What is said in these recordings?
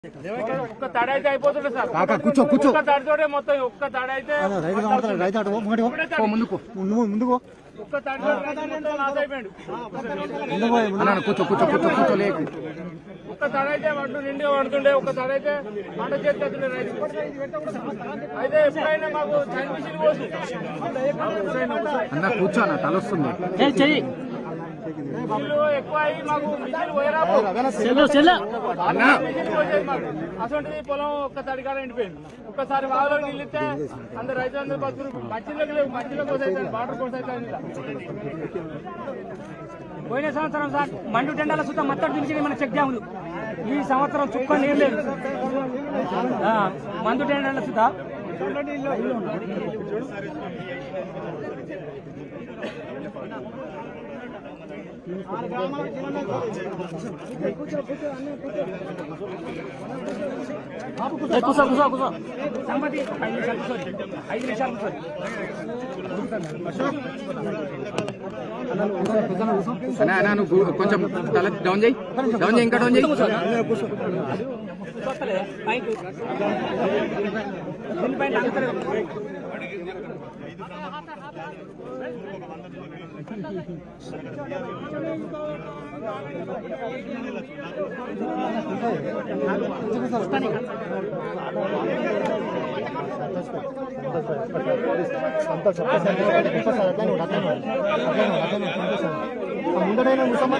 ఒక్క తడ అయితే అయిపోతుండే సార్ కాకా కూర్చో కూర్చో ఒక్క తడితోటే మొత్తం ఒక్క తడ అయితే రైతు కనబడతాడు రైతు అటు ముంగటి పో ముందుకు ముందు ముందుకు ఒక్క తడితో మొత్తం నాశ అయిపోయాడు ముందుకు అన్న కూర్చో కూర్చో కూర్చో కూర్చో లేకు ఒక్క తడ అయితే వడ్లు నిండుగా పడుతుండే ఒక్క తడ అయితే పంట చేతి ఎత్తుండే రైతు అయితే ఎప్పుడైనా మాకు ట్రాన్స్మిషన్ పోసు అన్న కూర్చో అన్న తలొస్తుంది నీళ్ళు ఎక్కువ అయ్యి మాకు మిషన్ పోయరాపు అన్న మిషన్ పోసేది మాకు అటువంటిది పొలం ఒక్క తడికాడ ఎండిపోయింది ఒక్కసారి వాగులో నీళ్ళు ఇస్తే అందరు రైతులందరూ బతుకు మధ్యలోకి లేవు మధ్యలోకి వస్తాయి వాటర్ కోర్స్ అయితే పోయిన సంవత్సరం సార్ మండు టెండాల సుతం మొత్తం దించి మన చెక్ డ్యాములు ఈ సంవత్సరం చుక్క నీరు లేదు ఆ, మందు టెండాల సుత ఏ, కూసో కూసో కూసో సంగతి ఐదు నిమిషాలు కూర్చోండి ఐదు నిమిషాలు కూర్చోండి అన్న అన్న నువ్వు గు- కొంచెం తల డౌన్ చేయి డౌన్ చేయి ఇంకా డౌన్ చేయి చూస్తలే పైకి దీనిపైన అందుతలేదు. ముందడైనా కూర్చోమ్మా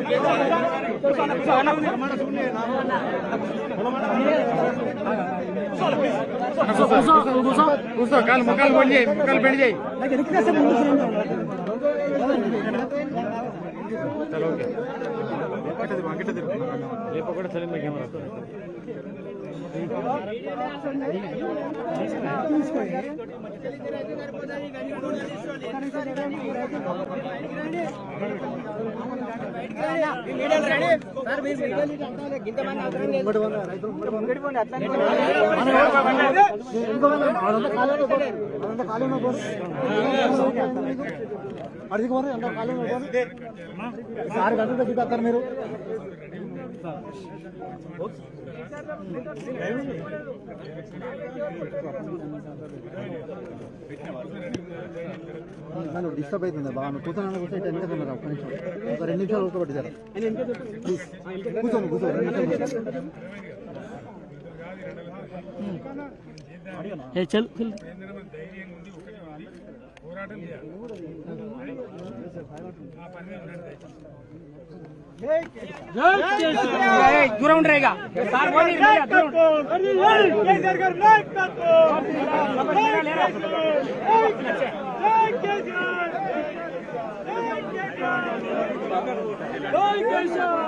కూర్చో కాలు ముఖాలు బండి చేయి ముఖాలు బెండి చేయి అడిగి పోరు ఎంత ఖాళీ సార్ గంటలు చూపిస్తారు మీరు నన్ను డిస్టర్బ్ అవుతుంది బాగా నువ్వు కూర్చొని కూర్చొని వెనక ఒక్క నిమిషం ఒక రెండు నిమిషాలు ఊరుకోబెట్టి ప్లీజ్ కూర్చోను కూర్చో రెండు నిమిషాలు కూర్చో. ఏ చల్ చల్ ఏయ్, దూరం ఉండరా ఇక సార్ పోనీ, లేరా, దూరం ఉండు. లేరా. జై కేసీఆర్